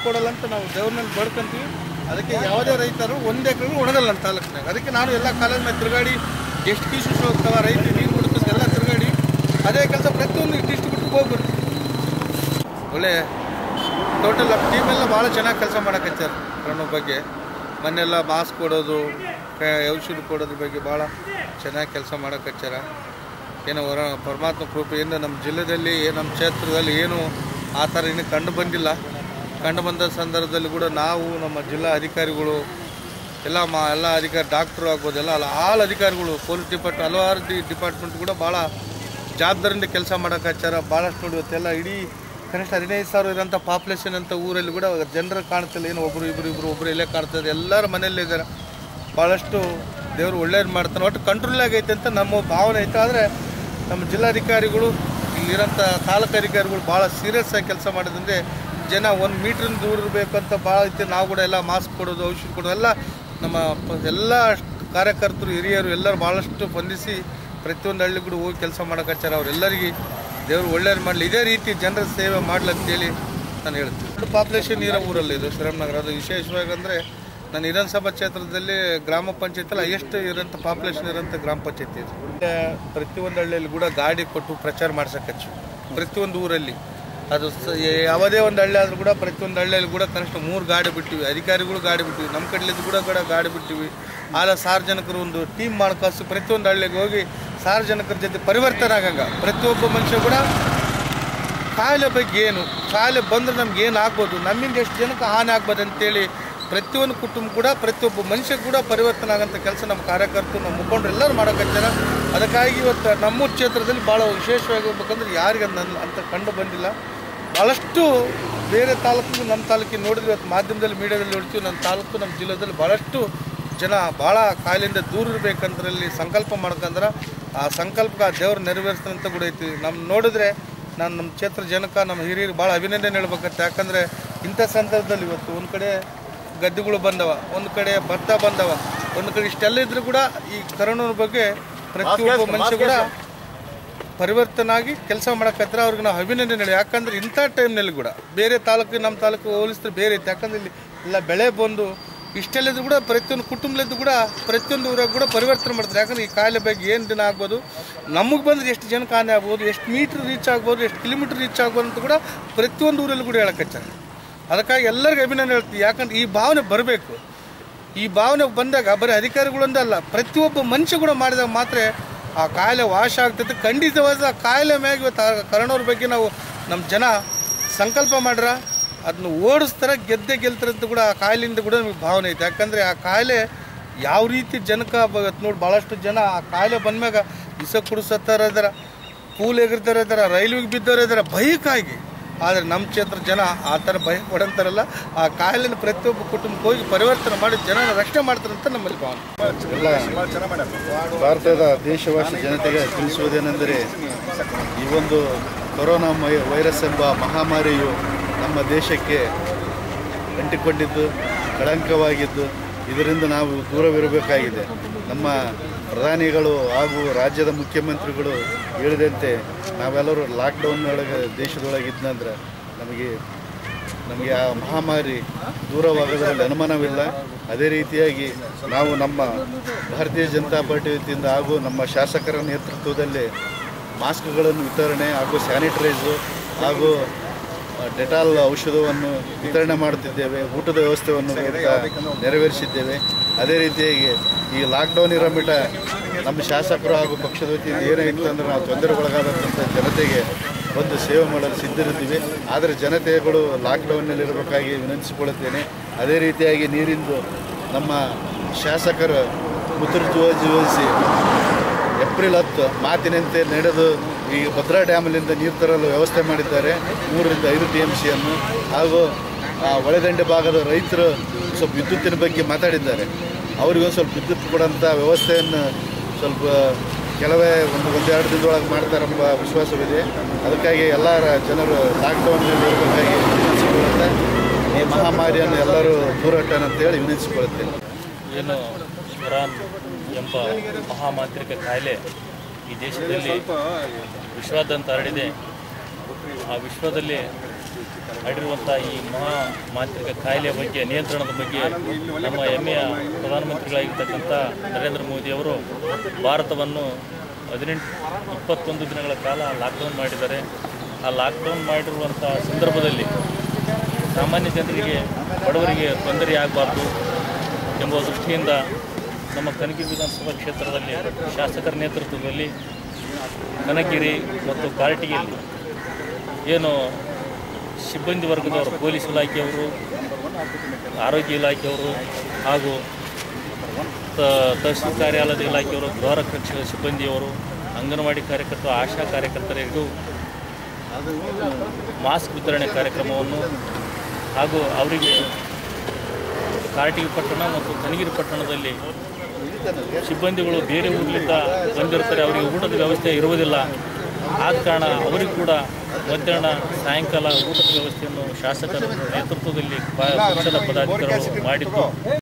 ಕೊಡಲ್ಲ ಅಂತ ನಾವು ದೇವ್ರನಲ್ಲಿ ಬಡ್ಕೊಂತೀವಿ ಅದಕ್ಕೆ ಯಾವುದೇ ರೈತರು ಒಂದು ಎಕರೆ ಒಣಗಲ್ಲ ನಮ್ಮ ತಾಲೂಕಿನಾಗ ಅದಕ್ಕೆ ನಾನು ಎಲ್ಲ ಕಾಲೇಜ್ ಮೇಲೆ ತಿರುಗಾಡಿ ಎಷ್ಟು ಕೀಶು ಹೋಗ್ತಾವ ರೈತ ನೀರು ಬಿಡ್ತದೆ ಎಲ್ಲ ತಿರುಗಾಡಿ ಅದೇ ಕೆಲಸ ಪ್ರತಿಯೊಂದು ಇಷ್ಟಿಷ್ಟು ಬಿಟ್ಟು ಹೋಗ್ಬಿಡ್ತೀವಿ ಒಳ್ಳೆ ಟೋಟಲ್ ಟೀಮ್ ಎಲ್ಲ ಭಾಳ ಚೆನ್ನಾಗಿ ಕೆಲಸ ಮಾಡಕತ್ತಾರೆ ಕರೋನಾ ಬಗ್ಗೆ ಮೊನ್ನೆಲ್ಲ ಮಾಸ್ಕ್ ಕೊಡೋದು ಕ- ಔಷಧ ಕೊಡೋದ್ರ ಬಗ್ಗೆ ಭಾಳ ಚೆನ್ನಾಗಿ ಕೆಲಸ ಮಾಡಕಚ್ಚಾರ ಏನೋ ಹೊರ ಪರಮಾತ್ಮ ಕೃಪೆಯಿಂದ ನಮ್ಮ ಜಿಲ್ಲೆಯಲ್ಲಿ ನಮ್ಮ ಕ್ಷೇತ್ರದಲ್ಲಿ ಏನು ಆ ಥರ ಇನ್ನೂ ಕಂಡು ಬಂದಿಲ್ಲ ಕಂಡು ಬಂದ ಸಂದರ್ಭದಲ್ಲಿ ಕೂಡ ನಾವು ನಮ್ಮ ಜಿಲ್ಲಾ ಅಧಿಕಾರಿಗಳು ಎಲ್ಲ ಮಾ ಎಲ್ಲ ಅಧಿಕಾರಿ ಡಾಕ್ಟ್ರು ಆಗ್ಬೋದು ಎಲ್ಲ ಅಲ್ಲ ಆಲ್ ಅಧಿಕಾರಿಗಳು ಪೊಲೀಸ್ ಡಿಪಾರ್ಟ್ ಹಲವಾರು ಡಿ ಡಿಪಾರ್ಟ್ಮೆಂಟ್ ಕೂಡ ಭಾಳ ಜವಾಬ್ದಾರಿಯಿಂದ ಕೆಲಸ ಮಾಡೋಕೆ ಹಚ್ಚಾರ ಭಾಳಷ್ಟು ನೋಡಿ ಇವತ್ತೆಲ್ಲ ಇಡೀ ಕನಿಷ್ಠ ಹದಿನೈದು ಸಾವಿರ ಇರೋಂಥ ಪಾಪ್ಯುಲೇಷನ್ ಅಂತ ಊರಲ್ಲಿ ಕೂಡ ಜನರು ಕಾಣ್ತಿಲ್ಲ ಏನು ಒಬ್ಬರು ಇಬ್ಬರು ಇಬ್ಬರು ಒಬ್ಬರು ಇಲ್ಲೇ ಕಾಣ್ತದೆ ಎಲ್ಲರ ಮನೆಯಲ್ಲೇ ಇದ್ದಾರೆ ಭಾಳಷ್ಟು ದೇವರು ಒಳ್ಳೇದು ಮಾಡ್ತಾನೆ ಒಟ್ಟು ಕಂಟ್ರೋಲ್ ಆಗೈತೆ ಅಂತ ನಮ್ಮ ಭಾವನೆ ಐತೆ ಆದರೆ ನಮ್ಮ ಜಿಲ್ಲಾಧಿಕಾರಿಗಳು ಇಲ್ಲಿರೋಂಥ ತಾಲೂಕು ಅಧಿಕಾರಿಗಳು ಭಾಳ ಸೀರಿಯಸ್ ಆಗಿ ಕೆಲಸ ಮಾಡಿದಂದ್ರೆ ಜನ ಒಂದು ಮೀಟ್ರಿಂದ ದೂರ ಇರಬೇಕು ಅಂತ ಭಾಳ ಐತೆ ನಾವು ಕೂಡ ಎಲ್ಲ ಮಾಸ್ಕ್ ಕೊಡೋದು ಔಷಧ ಕೊಡೋದು ಎಲ್ಲ ನಮ್ಮ ಪ- ಎಲ್ಲ ಕಾರ್ಯಕರ್ತರು ಹಿರಿಯರು ಎಲ್ಲರೂ ಭಾಳಷ್ಟು ಸ್ಪಂದಿಸಿ ಪ್ರತಿಯೊಂದು ಹಳ್ಳಿ ಕೂಡ ಹೋಗಿ ಕೆಲಸ ಮಾಡೋಕಚ್ಚಾರ ಅವರೆಲ್ಲರಿಗೆ ದೇವರು ಒಳ್ಳೇದು ಮಾಡಲಿ ಇದೇ ರೀತಿ ಜನರ ಸೇವೆ ಮಾಡಲಿ ಅಂತೇಳಿ ನಾನು ಹೇಳ್ತೀನಿ ದೊಡ್ಡ ಪಾಪ್ಯುಲೇಷನ್ ಇರೋ ಊರಲ್ಲಿ ಇದು ಶ್ರೀರಾಮನಗರ ಅದು ವಿಶೇಷವಾಗಿ ಅಂದರೆ ನನ್ನ ವಿಧಾನಸಭಾ ಕ್ಷೇತ್ರದಲ್ಲಿ ಗ್ರಾಮ ಪಂಚಾಯತ್ ಎಷ್ಟು ಇರೋಂಥ ಪಾಪ್ಯುಲೇಷನ್ ಇರೋಂಥ ಗ್ರಾಮ ಪಂಚಾಯತಿ ಇದು ಮತ್ತೆ ಪ್ರತಿಯೊಂದು ಹಳ್ಳಿಯಲ್ಲಿ ಕೂಡ ಗಾಡಿ ಕೊಟ್ಟು ಪ್ರಚಾರ ಮಾಡ್ಸಕ್ಕಚ್ಚು ಪ್ರತಿಯೊಂದು ಊರಲ್ಲಿ ಅದು ಸ- ಯಾವುದೇ ಒಂದು ಹಳ್ಳಿ ಆದರೂ ಕೂಡ ಪ್ರತಿಯೊಂದು ಹಳ್ಳಿಯಲ್ಲಿ ಕೂಡ ಕನಿಷ್ಠ ಮೂರು ಗಾಡಿ ಬಿಟ್ಟಿವಿ ಅಧಿಕಾರಿಗಳು ಗಾಡಿ ಬಿಟ್ಟಿವಿ ನಮ್ಮ ಕಡ್ಲಿದ್ದು ಕೂಡ ಕೂಡ ಗಾಡಿ ಬಿಟ್ಟಿವಿ ಆಲ ಸಾರ್ವಜನಿಕರು ಒಂದು ಟೀಮ್ ಮಾಡ್ಕಳ್ಸಿ ಪ್ರತಿಯೊಂದು ಹಳ್ಳಿಗೆ ಹೋಗಿ ಸಾರ್ವಜನಿಕರ ಜೊತೆ ಪರಿವರ್ತನೆ ಆಗಂಗ ಪ್ರತಿಯೊಬ್ಬ ಮನುಷ್ಯ ಕೂಡ ಕಾಯಿಲೆ ಬಗ್ಗೆ ಏನು ಕಾಯಿಲೆ ಬಂದ್ರೆ ನಮ್ಗೆ ಏನು ಆಗ್ಬೋದು ನಮ್ಮಿಂದ ಎಷ್ಟು ಜನಕ್ಕೆ ಹಾನಿ ಆಗ್ಬೋದು ಅಂತೇಳಿ ಪ್ರತಿಯೊಂದು ಕುಟುಂಬ ಕೂಡ ಪ್ರತಿಯೊಬ್ಬ ಮನುಷ್ಯ ಕೂಡ ಪರಿವರ್ತನೆ ಆಗೋಂಥ ಕೆಲಸ ನಮ್ಮ ಕಾರ್ಯಕರ್ತರು ನಮ್ಮ ಮುಖಂಡರು ಎಲ್ಲರೂ ಮಾಡೋಕತ್ತಾರ ಅದಕ್ಕಾಗಿ ಇವತ್ತು ನಮ್ಮ ಕ್ಷೇತ್ರದಲ್ಲಿ ಭಾಳ ವಿಶೇಷವಾಗಿ ಹೋಗ್ಬೇಕಂದ್ರೆ ಯಾರಿಗೆ ನನ್ನ ಅಂತ ಕಂಡು ಬಂದಿಲ್ಲ ಭಾಳಷ್ಟು ಬೇರೆ ತಾಲೂಕು ನಮ್ಮ ತಾಲೂಕಿಗೆ ನೋಡಿದ್ರೆ ಇವತ್ತು ಮಾಧ್ಯಮದಲ್ಲಿ ಮೀಡಿಯಾದಲ್ಲಿ ನೋಡ್ತೀವಿ ನಮ್ಮ ತಾಲೂಕು ನಮ್ಮ ಜಿಲ್ಲೆದಲ್ಲಿ ಭಾಳಷ್ಟು ಜನ ಭಾಳ ಕಾಯಿಲೆಯಿಂದ ದೂರ ಇರಬೇಕಂದ್ರಲ್ಲಿ ಸಂಕಲ್ಪ ಮಾಡ್ಕಂದ್ರೆ ಆ ಸಂಕಲ್ಪ ದೇವ್ರು ನೆರವೇರಿಸ್ತಾನೆ ಅಂತ ಕೂಡ ಐತಿ ನಮ್ಮ ನೋಡಿದ್ರೆ ನಾನು ನಮ್ಮ ಕ್ಷೇತ್ರ ಜನಕ್ಕೆ ನಮ್ಮ ಹಿರಿಯರು ಭಾಳ ಅಭಿನಂದನೆ ಹೇಳ್ಬೇಕಂತ ಯಾಕಂದರೆ ಇಂಥ ಸಂದರ್ಭದಲ್ಲಿ ಇವತ್ತು ಒಂದು ಕಡೆ ಗದ್ದೆಗಳು ಬಂದವ ಒಂದು ಕಡೆ ಭತ್ತ ಬಂದವ ಒಂದು ಕಡೆ ಇಷ್ಟೆಲ್ಲ ಇದ್ರೂ ಕೂಡ ಈ ಕರೋನಾ ಬಗ್ಗೆ ಪ್ರತಿಯೊಬ್ಬ ಮನುಷ್ಯ ಕೂಡ ಪರಿವರ್ತನಾಗಿ ಕೆಲಸ ಮಾಡಕತ್ರ ಅವ್ರಿಗೆ ನಾವು ಅಭಿನಂದನೆ ಹೇಳಿ ಯಾಕಂದ್ರೆ ಇಂಥ ಟೈಮ್ನಲ್ಲಿ ಕೂಡ ಬೇರೆ ತಾಲೂಕು ನಮ್ಮ ತಾಲೂಕು ಹೋಲಿಸಿದ್ರೆ ಬೇರೆ ಐತೆ ಯಾಕಂದ್ರೆ ಇಲ್ಲಿ ಎಲ್ಲ ಬೆಳೆ ಬಂದು ಇಷ್ಟೆಲ್ಲದ್ರು ಕೂಡ ಪ್ರತಿಯೊಂದು ಕುಟುಂಬದಲ್ಲದ್ದು ಕೂಡ ಪ್ರತಿಯೊಂದು ಊರಾಗ ಕೂಡ ಪರಿವರ್ತನೆ ಮಾಡ್ತಾರೆ ಯಾಕಂದ್ರೆ ಈ ಕಾಯಿಲೆ ಬಗ್ಗೆ ಏನು ದಿನ ಆಗ್ಬೋದು ನಮಗೆ ಬಂದ್ರೆ ಎಷ್ಟು ಜನಕ್ಕೆ ಹಾನಿ ಆಗ್ಬೋದು ಎಷ್ಟು ಮೀಟ್ರ್ ರೀಚ್ ಆಗ್ಬೋದು ಎಷ್ಟು ಕಿಲೋಮೀಟ್ರ್ ರೀಚ್ ಆಗ್ಬೋದು ಅಂತ ಕೂಡ ಪ್ರತಿಯೊಂದು ಊರಲ್ಲಿ ಕೂಡ ಹೇಳಕಚ್ಚಾರ ಅದಕ್ಕಾಗಿ ಎಲ್ಲರಿಗೂ ಅಭಿನಂದನೆ ಹೇಳ್ತೀವಿ ಯಾಕಂದ್ರೆ ಈ ಭಾವನೆ ಬರಬೇಕು ಈ ಭಾವನೆ ಬಂದಾಗ ಬರೀ ಅಧಿಕಾರಿಗಳೊಂದಲ್ಲ ಪ್ರತಿಯೊಬ್ಬ ಮನುಷ್ಯ ಕೂಡ ಮಾಡಿದಾಗ ಮಾತ್ರ ಆ ಕಾಯಿಲೆ ವಾಶ ಆಗ್ತೈತೆ ಖಂಡಿತವಾದ ಆ ಕಾಯಿಲೆ ಮ್ಯಾಗ ಇವತ್ತು ಆ ಕರೋನವ್ರ ಬಗ್ಗೆ ನಾವು ನಮ್ಮ ಜನ ಸಂಕಲ್ಪ ಮಾಡ್ರ ಅದನ್ನ ಓಡಿಸ್ತಾರೆ ಗೆದ್ದೆ ಗೆಲ್ತಾರೆ ಅಂತ ಕೂಡ ಆ ಕಾಯಿಲೆಯಿಂದ ಕೂಡ ನಮಗೆ ಭಾವನೆ ಐತೆ ಯಾಕಂದರೆ ಆ ಕಾಯಿಲೆ ಯಾವ ರೀತಿ ಜನಕ್ಕೆ ಇವತ್ತು ನೋಡಿ ಭಾಳಷ್ಟು ಜನ ಆ ಕಾಯಿಲೆ ಬಂದ್ಮ್ಯಾಗ ಇಸ ಕುಡಿಸತ್ತಾರ ಇದಾರ ಕೂಲ್ ಎಗರ್ತಾರ ಇದಾರ ರೈಲ್ವೆಗೆ ಬಿದ್ದವ್ರು ಇದಾರ ಭಯಕ್ಕಾಗಿ ಆದರೆ ನಮ್ಮ ಕ್ಷೇತ್ರ ಜನ ಆ ಥರ ಭಯ ಪಡಂತಾರಲ್ಲ ಆ ಕಾಯಿಲೆನ ಪ್ರತಿಯೊಬ್ಬ ಕುಟುಂಬಕ್ಕೆ ಹೋಗಿ ಪರಿವರ್ತನೆ ಮಾಡಿ ಜನನ ರಕ್ಷಣೆ ಮಾಡ್ತಾರೆ ಅಂತ ನಮ್ಮಲ್ಲಿ ಭಾವನೆ ಎಲ್ಲ ಭಾರತದ ದೇಶವಾಸಿ ಜನತೆಗೆ ತಿಳಿಸುವುದೇನೆಂದರೆ ಈ ಒಂದು ಕೊರೋನಾ ಮೈ ವೈರಸ್ ಎಂಬ ಮಹಾಮಾರಿಯು ನಮ್ಮ ದೇಶಕ್ಕೆ ಅಂಟಿಕೊಂಡಿದ್ದು ಕಳಂಕವಾಗಿದ್ದು ಇದರಿಂದ ನಾವು ದೂರವಿರಬೇಕಾಗಿದೆ ನಮ್ಮ ಪ್ರಧಾನಿಗಳು ಹಾಗೂ ರಾಜ್ಯದ ಮುಖ್ಯಮಂತ್ರಿಗಳು ಹೇಳಿದಂತೆ ನಾವೆಲ್ಲರೂ ಲಾಕ್ಡೌನ್ ಒಳಗೆ ದೇಶದೊಳಗಿದ್ನಂದ್ರೆ ನಮಗೆ ನಮಗೆ ಆ ಮಹಾಮಾರಿ ದೂರವಾಗೋದ್ರಲ್ಲಿ ಅನುಮಾನವಿಲ್ಲ ಅದೇ ರೀತಿಯಾಗಿ ನಾವು ನಮ್ಮ ಭಾರತೀಯ ಜನತಾ ಪಾರ್ಟಿ ವತಿಯಿಂದ ಹಾಗೂ ನಮ್ಮ ಶಾಸಕರ ನೇತೃತ್ವದಲ್ಲಿ ಮಾಸ್ಕ್ಗಳನ್ನು ವಿತರಣೆ ಹಾಗೂ ಸ್ಯಾನಿಟೈಸು ಹಾಗೂ ಆ, ಡೆಟಾಲ್ ಔಷಧವನ್ನು ವಿತರಣೆ ಮಾಡುತ್ತಿದ್ದೇವೆ ಊಟದ ವ್ಯವಸ್ಥೆಯನ್ನು ಕೂಡ ನೆರವೇರಿಸಿದ್ದೇವೆ ಅದೇ ರೀತಿಯಾಗಿ ಈ ಲಾಕ್ಡೌನ್ ಇರೋ ಮಟ್ಟ ನಮ್ಮ ಶಾಸಕರು ಹಾಗೂ ಪಕ್ಷದ ವತಿಯಿಂದ ಏನೇ ಇತ್ತು ಅಂದರೆ ನಾವು ತೊಂದರೆಗೊಳಗಾದಂಥ ಜನತೆಗೆ ಬಂದು ಸೇವೆ ಮಾಡಲು ಸಿದ್ಧರಿದ್ದೀವಿ ಆದರೆ ಜನತೆಗಳು ಲಾಕ್ಡೌನ್ನಲ್ಲಿ ಇರಬೇಕಾಗಿ ವಿನಂತಿಸಿಕೊಳ್ಳುತ್ತೇನೆ ಅದೇ ರೀತಿಯಾಗಿ ನೀರಿಂದು ನಮ್ಮ ಶಾಸಕರು ಮುತುರ್ಜುವಜಿಸಿ ಏಪ್ರಿಲ್ ಹತ್ತು ಮಾತಿನಂತೆ ನಡೆದು ಈ ಭದ್ರಾ ಡ್ಯಾಮಲ್ಲಿಂದ ನೀರು ತರಲು ವ್ಯವಸ್ಥೆ ಮಾಡಿದ್ದಾರೆ ಮೂರರಿಂದ ಐದು ಟಿ ಎಮ್ ಸಿಯನ್ನು ಹಾಗೂ ಆ ಒಳದಂಡೆ ಭಾಗದ ರೈತರು ಸ್ವಲ್ಪ ವಿದ್ಯುತ್ತಿನ ಬಗ್ಗೆ ಮಾತಾಡಿದ್ದಾರೆ ಅವರಿಗೂ ಸ್ವಲ್ಪ ವಿದ್ಯುತ್ ಕೊಡೋಂಥ ವ್ಯವಸ್ಥೆಯನ್ನು ಸ್ವಲ್ಪ ಕೆಲವೇ ಒಂದು ಒಂದೆರಡು ದಿನದೊಳಗೆ ಮಾಡ್ತಾರೆಂಬ ವಿಶ್ವಾಸವಿದೆ ಅದಕ್ಕಾಗಿ ಎಲ್ಲ ರ- ಜನರು ಲಾಕ್ಡೌನ್ನಲ್ಲಿ ಇರಬೇಕಾಗಿ ವಿನಂತಿಸಿಕೊಳ್ಳುತ್ತೆ ಈ ಮಹಾಮಾರಿಯನ್ನು ಎಲ್ಲರೂ ದೂರಟ್ಟಣ ಅಂತೇಳಿ ವಿನಂತಿಸಿಕೊಳ್ಳುತ್ತೇನೆ ಏನು ಕೊರಾನ್ ಎಂಬ ಮಹಾಮಾಂತ್ರಿಕ ಕಾಯಿಲೆ ಈ ದೇಶದಲ್ಲಿ ವಿಶ್ವಾದ್ಯಂತ ಹರಡಿದೆ ಆ ವಿಶ್ವದಲ್ಲಿ ಹರಡಿರುವಂಥ ಈ ಮಹಾ ಮಾಂತ್ರಿಕ ಕಾಯಿಲೆಯ ಬಗ್ಗೆ ನಿಯಂತ್ರಣದ ಬಗ್ಗೆ ನಮ್ಮ ಹೆಮ್ಮೆಯ ಪ್ರಧಾನಮಂತ್ರಿಗಳಾಗಿರ್ತಕ್ಕಂಥ ನರೇಂದ್ರ ಮೋದಿಯವರು ಭಾರತವನ್ನು ಹದಿನೆಂಟು ಇಪ್ಪತ್ತೊಂದು ದಿನಗಳ ಕಾಲ ಲಾಕ್ಡೌನ್ ಮಾಡಿದ್ದಾರೆ ಆ ಲಾಕ್ಡೌನ್ ಮಾಡಿರುವಂಥ ಸಂದರ್ಭದಲ್ಲಿ ಸಾಮಾನ್ಯ ಜನರಿಗೆ ಬಡವರಿಗೆ ತೊಂದರೆ ಆಗಬಾರ್ದು ಎಂಬ ದೃಷ್ಟಿಯಿಂದ ನಮ್ಮ ಕನಗಿರಿ ವಿಧಾನಸಭಾ ಕ್ಷೇತ್ರದಲ್ಲಿ ಶಾಸಕರ ನೇತೃತ್ವದಲ್ಲಿ ಕನಗಿರಿ ಮತ್ತು ಕಾರಟಗಿಯಲ್ಲಿ ಏನು ಸಿಬ್ಬಂದಿ ವರ್ಗದವರು ಪೊಲೀಸ್ ಇಲಾಖೆಯವರು ಆರೋಗ್ಯ ಇಲಾಖೆಯವರು ಹಾಗೂ ತ- ತಹಸೀಲ್ ಕಾರ್ಯಾಲಯದ ಇಲಾಖೆಯವರು ಗೃಹ ರಕ್ಷಕ ಸಿಬ್ಬಂದಿಯವರು ಅಂಗನವಾಡಿ ಕಾರ್ಯಕರ್ತರು ಆಶಾ ಕಾರ್ಯಕರ್ತರಿಗೂ ಮಾಸ್ಕ್ ವಿತರಣೆ ಕಾರ್ಯಕ್ರಮವನ್ನು ಹಾಗೂ ಅವರಿಗೆ ಕಾರಟಗಿ ಪಟ್ಟಣ ಮತ್ತು ಕನಗಿರಿ ಪಟ್ಟಣದಲ್ಲಿ ಸಿಬ್ಬಂದಿಗಳು ಬೇರೆ ಊರಿನಿಂದ ಬಂದಿರ್ತಾರೆ ಅವರಿಗೆ ಊಟದ ವ್ಯವಸ್ಥೆ ಇರುವುದಿಲ್ಲ ಆದ ಕಾರಣ ಅವರಿಗೂ ಕೂಡ ಮಧ್ಯಾಹ್ನ ಸಾಯಂಕಾಲ ಊಟದ ವ್ಯವಸ್ಥೆಯನ್ನು ಶಾಸಕರ ನೇತೃತ್ವದಲ್ಲಿ ಪ- ಪಕ್ಷದ ಪದಾಧಿಕಾರಿಗಳು ಮಾಡಿದ್ದು